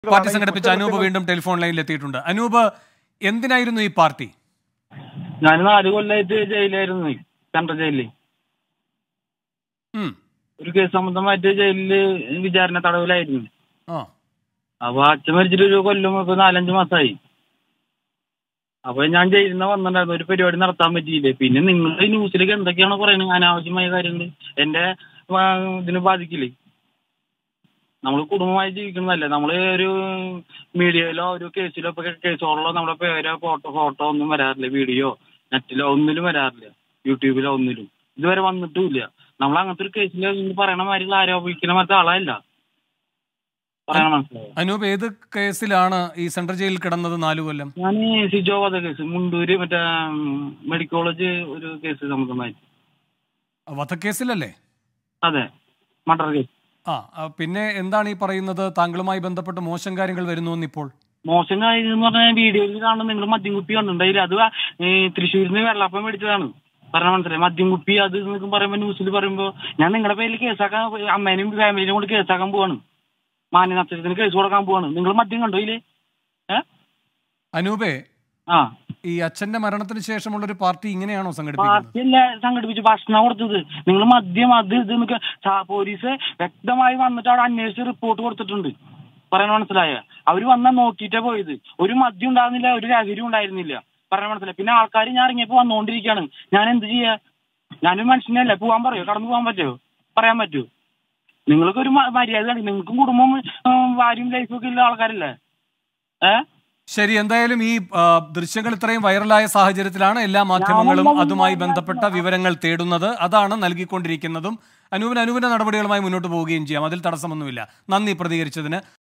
Party സംഘടിപ്പിച്ച അനൂപ് വീണ്ടും telephone ലൈനിൽ എത്തിയിട്ടുണ്ട് അനൂപ് എന്തിനായിരുന്നു ഈ പാർട്ടി ഞാൻ നാല് കൊല്ലായിട്ട് ജയിലായിരുന്നു സെൻട്രൽ ജയിലിൽ ഉം. ഒരു കേസ് സംബന്ധമായിട്ട് ജയിലില് വിചാരണ തടവിലായിരുന്നു ആ അപ്പൊ അച്ഛൻ മരിച്ചിട്ട് ഒരു കൊല്ലം ഇപ്പൊ നാലഞ്ച് മാസമായി അപ്പൊ ഞാൻ ജയിലിൽ നിന്ന് വന്നിട്ടുണ്ടായിരുന്നു ഒരു പരിപാടി നടത്താൻ പറ്റിയില്ലേ പിന്നെ നിങ്ങൾ ഈ ന്യൂസിലേക്ക് എന്തൊക്കെയാണ് പറയുന്നത് അനാവശ്യമായ കാര്യങ്ങൾ എന്റെ ആ, ഇതിന് ബാധിക്കില്ലേ നമ്മൾ കുടുംബമായി ജീവിക്കുന്നതല്ലേ നമ്മൾ ഒരു മീഡിയയിലോ ഒരു കേസിലോ ഇപ്പൊ കേസുകളിലോ നമ്മുടെ പേരോ ഫോട്ടോ ഫോട്ടോ ഒന്നും വരാറില്ല വീഡിയോ നെറ്റിലോ ഒന്നിലും വരാറില്ല യൂട്യൂബിലോ ഒന്നിലും ഇതുവരെ വന്നിട്ടുമില്ല നമ്മൾ അങ്ങനത്തെ ഒരു കേസിൽ പറയണ മാതിരി ആരോപിക്കുന്ന മറ്റേ ആളല്ല പറയണ മനസ്സിലായോ അനൂപ് ഏത് കേസിലാണ് ഈ സെൻട്രൽ ജയിലിൽ കിടന്നത് നാലു കൊല്ലം ഞാൻ സിജോ വധ കേസ് മുണ്ടൂര് മറ്റേ മെഡിക്കൽ കോളേജ് ഒരു കേസ് സംബന്ധമായി വധക്കേസിലല്ലേ അതെ മർഡർ കേസ് ആ ആ, പിന്നെ എന്താണ് ഈ പറയുന്നത് താങ്കളുമായി ബന്ധപ്പെട്ട് മോശം കാര്യങ്ങൾ വരുന്നു ഇപ്പോൾ മോശം കാര്യം എന്ന് പറഞ്ഞാൽ വീഡിയോയിൽ കാണുന്ന നിങ്ങൾ മദ്യം കുപ്പി കണ്ടിട്ടുണ്ടായില്ല അത് ഈ തൃശ്ശൂരിൽ നിന്ന് വെള്ളപ്പം മേടിച്ചതാണ് പറഞ്ഞ മനസ്സിലായി മദ്യം കുപ്പി അത് എന്നൊക്കെ പറയുമ്പോൾ ന്യൂസിൽ പറയുമ്പോൾ ഞാൻ നിങ്ങളുടെ പേരിൽ കേസാക്കാൻ അമ്മേനെയും ഫാമിലിനെയും കൊണ്ട് കേസാക്കാൻ പോവാണ് മാന്യനഷ്ടത്തിന് കേസ് കൊടുക്കാൻ പോവാണ് നിങ്ങൾ മദ്യം കണ്ടോ ഇല്ലേ ഏ അനൂപേ ആ ഈ അച്ഛന്റെ മരണത്തിന് ശേഷമുള്ള ഒരു പാർട്ടി ഇങ്ങനെയാണോ സംഘടിപ്പിക്കുന്നത് പാർട്ടിയല്ല സംഘടിപ്പിച്ച് ഭക്ഷണം കൊടുത്തത് നിങ്ങൾ മദ്യം അത് ഇത് എന്നൊക്കെ സാ- പോലീസ് വ്യക്തമായി വന്നിട്ട് അവിടെ അന്വേഷിച്ച് റിപ്പോർട്ട് കൊടുത്തിട്ടുണ്ട് പറയാൻ മനസ്സിലായ അവര് വന്നാ നോക്കിയിട്ടേ പോയത് ഒരു മദ്യം ഉണ്ടാകുന്നില്ല ഒരു ലഹരി ഉണ്ടായിരുന്നില്ല പറയാൻ മനസ്സിലായി പിന്നെ ആൾക്കാർ ഞാൻ ഇറങ്ങിയപ്പോ വന്നുകൊണ്ടിരിക്കുകയാണ് ഞാൻ എന്ത് ചെയ്യാ ഞാനൊരു മനുഷ്യനല്ലേ പോവാൻ പറയോ കടന്നു പോകാൻ പറ്റുമോ പറയാൻ പറ്റുമോ നിങ്ങൾക്ക് ഒരു മര്യാദ ഉണ്ട് നിങ്ങൾക്കും കുടുംബവും ഉം, ഭാര്യയും ലൈഫും ഒക്കെ ഉള്ള ആൾക്കാരല്ലേ ഏഹ് ശരി എന്തായാലും ഈ ആ, ദൃശ്യങ്ങൾ ഇത്രയും വൈറലായ സാഹചര്യത്തിലാണ് എല്ലാ മാധ്യമങ്ങളും ഞാനൊന്നും അതുമായി ഞാൻ- ബന്ധപ്പെട്ട വിവരങ്ങൾ തേടുന്നത് അതാണ് നൽകിക്കൊണ്ടിരിക്കുന്നതും അനൂപിന് അനൂപിന്റെ നടപടികളുമായി മുന്നോട്ട് പോവുകയും ചെയ്യാം അതിൽ തടസ്സമൊന്നുമില്ല നന്ദി പ്രതികരിച്ചതിന്